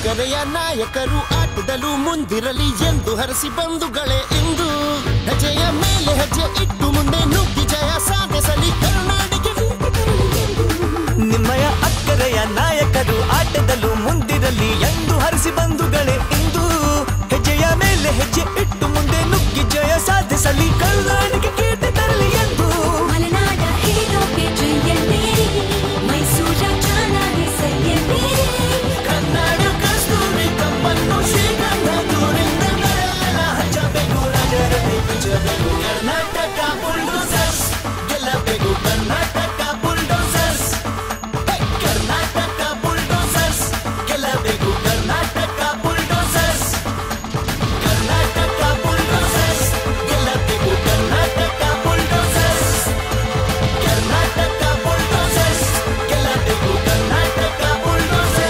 ಅಕ್ಕರೆಯ ನಾಯಕರು ಆಟದಲ್ಲೂ ಮುಂದಿರಲಿ ಎಂದು ಹರಸಿ ಬಂಧುಗಳೇ ಇಂದು ಹೆಜ್ಜೆಯ ಮೇಲೆ ಹೆಜ್ಜೆ ಇಟ್ಟು ಮುಂದೆ ನುಗ್ಗಿ ಜಯ ಸಾಧಿಸಲಿ ಕರ್ನಾಟಕ ನಿಮ್ಮಯ ಅಕ್ಕರೆಯ ನಾಯಕರು ಆಟದಲ್ಲೂ ಮುಂದಿರಲಿ ಎಂದು ಹರಿಸಿ ಬಂಧುಗಳೇ ಇಂದು ಹೆಜ್ಜೆಯ ಮೇಲೆ ಹೆಜ್ಜೆ ಇಟ್ಟು ಮುಂದೆ ನುಗ್ಗಿ ಜಯ ಸಾಧಿಸಲಿ ಕರ್ನಾಟಕ ಕೀರ್ತಿ ತರಲಿ ಎಂದು ಮಲೆನಾಡ ಹೀರೋಗೆ ಜಯನೇ ಮೈಸೂರ ಚಾನಾಗಿ ಸೈಯನೇ ಕನ್ನಡ ಕಸ್ತೂರಿ ಕಮ್ಮನ್ನು ಶ್ರೀಗಂಧ ದೂರಿಂದ ಮೆಲ್ಲ ಹಚ್ಚಬೇಕು ರಾಜರತೆ ಬಿಚ್ಚಬೇಕು ಕರ್ನಾಟಕ ಬುಲ್ಡೋಸರ್ಸ್ ಗೆಲ್ಲಬೇಕು ಕರ್ನಾಟಕ ಬುಲ್ಡೋಸರ್ಸ್ ಹೇ, ಕರ್ನಾಟಕ ಬುಲ್ಡೋಸರ್ಸ್ ಗೆಲ್ಲಬೇಕು ಕರ್ನಾಟಕ ಬುಲ್ಡೋಸರ್ಸ್ ಕರ್ನಾಟಕ ಬುಲ್ಡೋಸರ್ಸ್ ಗೆಲ್ಲಬೇಕು ಕರ್ನಾಟಕ ಬುಲ್ಡೋಸರ್ಸ್ ಕರ್ನಾಟಕ ಬುಲ್ಡೋಸರ್ಸ್ ಗೆಲ್ಲಬೇಕು Karnataka bulldozers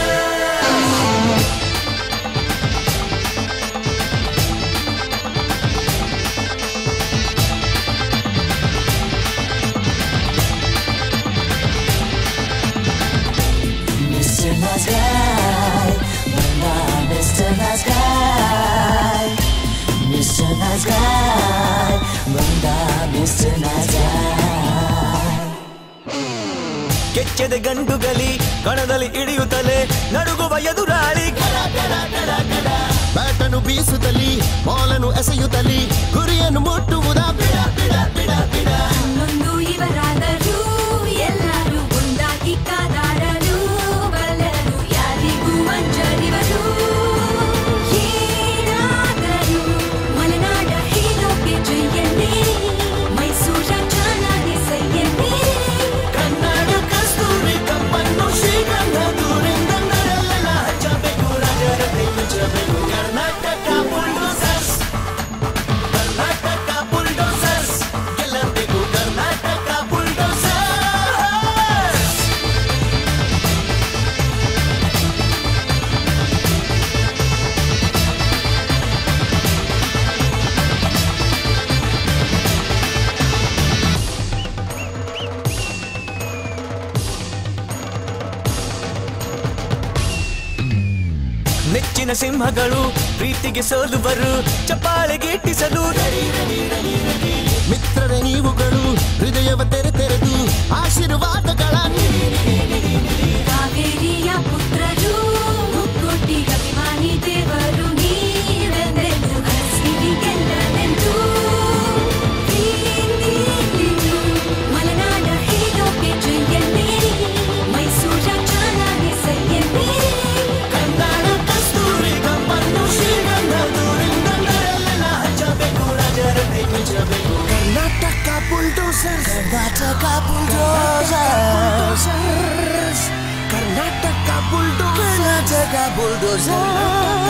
Mr. Nice Guy, Manda, Mr. Nice Guy, Mr. Nice Guy, Manda, Mr. Nice Guy. ಕೆಚ್ಚದ ಗಂಡುಗಲಿ ಕಣದಲ್ಲಿ ಇಳಿಯುತ್ತಲೇ ನಡುಗುವ ಎದುರಾಳಿ ಬ್ಯಾಟನ್ನು ಬೀಸುತ್ತಲಿ ಬಾಲನ್ನು ಎಸೆಯುತ್ತಲಿ ಗುರಿಯನ್ನು ಮುಟ್ಟುವುದ ಬಿಡ ಬಿಡ ಬಿಡ ಬಿಡ ಹನ್ನೊಂದು ಇವರಾದರೂ ಎಲ್ಲರೂ ಒಂದಾಗಿ ಕಾದಾಡಲು ಬಲ್ಲರು ಯಾರಿಗೂ ಅಂಜರಿವರು ಏನಾದರೂ ಮಲೆನಾಡ ಹೀರೋಗೆ ಜಯನೇ ಮೈಸೂರ ಚಾನಾಗಿ ಸೈಯನೇ ಕನ್ನಡ ಕಸ್ತೂರಿ ಕಪ್ಪನ್ನು ಶ್ರೀಗಂಧ ದೂರಿಂದ ನರಲ್ಲ ಹಚ್ಚಬೇಕು ರಾಜರತೆ ಮುಚ್ಚಬೇಕು ಕರ್ನಾಟಕ ಬುಲ್ಡೋಸರ್ಸ್ ಕರ್ನಾಟಕ ಬುಲ್ಡೋಸರ್ಸ್ ಗೆಲ್ಲಬೇಕು ಕರ್ನಾಟಕ ಬುಲ್ಡೋಸರ್ಸ್ ನೆಚ್ಚಿನ ಸಿಂಹಗಳು ಪ್ರೀತಿಗೆ ಸೋಲುವರು ಚಪ್ಪಾಳೆಗೆ ಇಟ್ಟಿಸಲು ಮಿತ್ರರೇ ನೀವುಗಳು ಹೃದಯವ ತೆರೆ ತೆರೆದು ಆಶೀರ್ವಾದಗಳ ಕಾವೇರಿಯ ಪುತ್ರರು ಮುಕ್ಕೋಟಿ ಅಭಿಮಾನಿ ದೇವರು ನೀವೆಂದೆಂದು ಹಸಿರಿ ಗೆಲ್ಲನೆಂದು ಪ್ರೀತಿಲಿರು ಮಲೆನಾಡ ಹೀರೋಗೆ ಜಯನೇ ಮೈಸೂರ ಚಾನಾಗಿ ಸೈಯನೇ ಕನ್ನಡ ಕಸ್ತೂರಿ ಕಪ್ಪನ್ನು ಶ್ರೀಗಂಧ ದೂರಿಂದ ನರಲ್ಲ ಹಚ್ಚಬೇಕು ರಾಜರತೆ ಮುಚ್ಚಬೇಕು Karnataka bulldozer Karnataka bulldozers Karnataka bulldozer Karnataka bulldozers